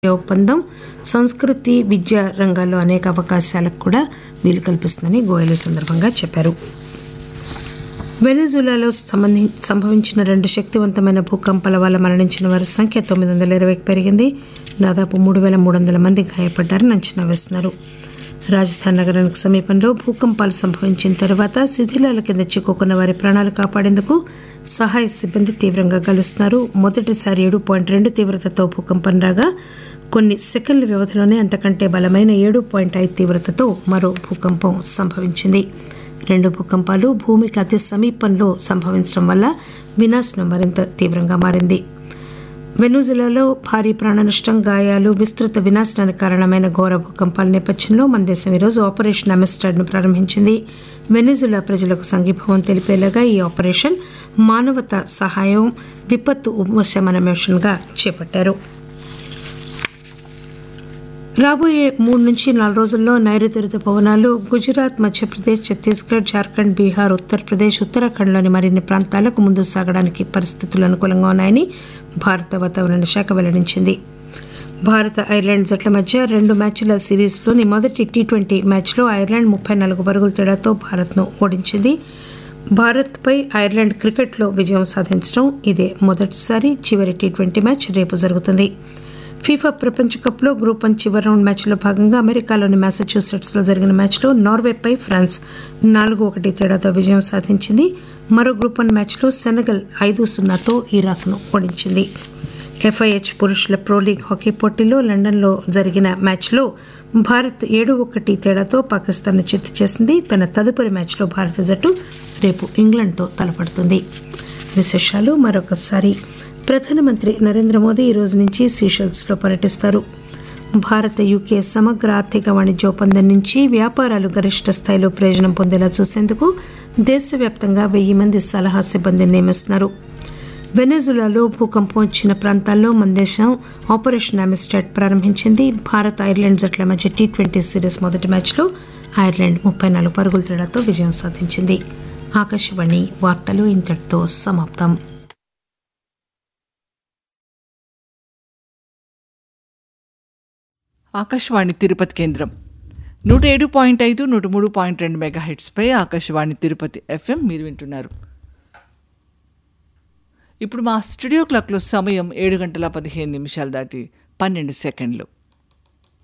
ఒప్పందం సంస్కృతి విద్యా రంగాల్లో అనేక అవకాశాలకు కూడా వీలు కల్పిస్తుందని గోయల్ ఈ సందర్భంగా చెప్పారు వెనిజులాలో సంబంధి సంభవించిన రెండు శక్తివంతమైన భూకంపాల వల్ల మరణించిన వారి సంఖ్య తొమ్మిది వందల ఇరవైకి పెరిగింది దాదాపు మూడు వేల మూడు వందల మంది గాయపడ్డారని అంచనా వేస్తున్నారు రాజధాని నగరానికి సమీపంలో భూకంపాలు సంభవించిన తర్వాత శిథిలాల కింద చిక్కుకున్న వారి ప్రాణాలు కాపాడేందుకు సహాయ సిబ్బంది తీవ్రంగా గలుస్తున్నారు మొదటిసారి ఏడు పాయింట్ రెండు తీవ్రతతో భూకంపం రాగా కొన్ని సెకండ్ల వ్యవధిలోనే అంతకంటే బలమైన ఏడు పాయింట్ ఐదు తీవ్రతతో మరో భూకంపం సంభవించింది రెండు భూకంపాలు భూమికి అతి సమీపంలో సంభవించడం వల్ల వినాశనం మరింత తీవ్రంగా మారింది వెనుజులాలో భారీ ప్రాణనష్టం గాయాలు విస్తృత వినాశనానికి కారణమైన ఘోర భూకంపాల నేపథ్యంలో మన దేశం ఈరోజు ఆపరేషన్ అమెస్టాడ్ను ప్రారంభించింది వెనిజులా ప్రజలకు సంఘీభావం తెలిపేలాగా ఈ ఆపరేషన్ మానవతా సహాయం విపత్తు ఉపశమన మిషన్గా చేపట్టారు రాబోయే మూడు నుంచి నాలుగు రోజుల్లో నైరుతి రుతుపవనాలు గుజరాత్ మధ్యప్రదేశ్ ఛత్తీస్గఢ్ జార్ఖండ్ బీహార్ ఉత్తరప్రదేశ్ ఉత్తరాఖండ్లోని మరిన్ని ప్రాంతాలకు ముందు సాగడానికి పరిస్థితులు అనుకూలంగా ఉన్నాయని భారత వాతావరణ శాఖ వెల్లడించింది భారత ఐర్లాండ్ జట్ల మధ్య రెండు మ్యాచ్ల సిరీస్లోని మొదటి టీ ట్వంటీ మ్యాచ్లో ఐర్లాండ్ ముప్పై నాలుగు పరుగుల తేడాతో భారత్ను ఓడించింది భారత్పై ఐర్లాండ్ క్రికెట్లో విజయం సాధించడం ఇదే మొదటిసారి చివరి టీ ట్వంటీ మ్యాచ్ రేపు జరుగుతుంది ఫీఫా ప్రపంచ కప్లో గ్రూప్ వన్ చివరి రౌండ్ మ్యాచ్లో భాగంగా అమెరికాలోని మ్యాసచ్యూసెట్స్లో జరిగిన మ్యాచ్లో నార్వేపై ఫ్రాన్స్ నాలుగు ఒకటి తేడాతో విజయం సాధించింది మరో గ్రూప్ వన్ మ్యాచ్లో సెనగల్ ఐదు సున్నాతో ఇరాక్ను ఓడించింది ఎఫ్ఐహెచ్ పురుషుల ప్రో లీగ్ హాకీ పోటీలో లండన్లో జరిగిన మ్యాచ్లో భారత్ ఏడు ఒకటి తేడాతో పాకిస్తాన్ను చిత్తు చేసింది తన తదుపరి మ్యాచ్లో భారత జట్టు రేపు ఇంగ్లాండ్తో తలపడుతుంది విశేషాలు మరొకసారి ప్రధానమంత్రి నరేంద్ర మోదీ ఈ రోజు నుంచి సీషెల్స్లో పర్యటిస్తారు భారత యూకే సమగ్ర ఆర్థిక వాణిజ్య ఒప్పందం నుంచి వ్యాపారాలు గరిష్ట స్థాయిలో ప్రయోజనం పొందేలా చూసేందుకు దేశవ్యాప్తంగా వెయ్యి మంది సలహా సిబ్బందిని నియమిస్తున్నారు వెనెజులాలో భూకంపం వచ్చిన ప్రాంతాల్లో మన దేశం ఆపరేషన్ అమిస్టాడ్ ప్రారంభించింది భారత్ ఐర్లాండ్ జట్ల మధ్య టీ ట్వంటీ సిరీస్ మొదటి మ్యాచ్లో ఐర్లాండ్ ముప్పై నాలుగు పరుగుల తేడాతో విజయం సాధించింది ఆకాశవాణి వార్తలు ఇంతటితో సమాప్తం ఆకాశవాణి తిరుపతి కేంద్రం నూట ఏడు పాయింట్ ఐదు నూట మూడు పాయింట్ రెండు మెగా హెడ్స్పై ఆకాశవాణి తిరుపతి ఎఫ్ఎం మీరు వింటున్నారు ఇప్పుడు మా స్టూడియో క్లాక్లో సమయం ఏడు గంటల పదిహేను నిమిషాలు దాటి పన్నెండు సెకండ్లు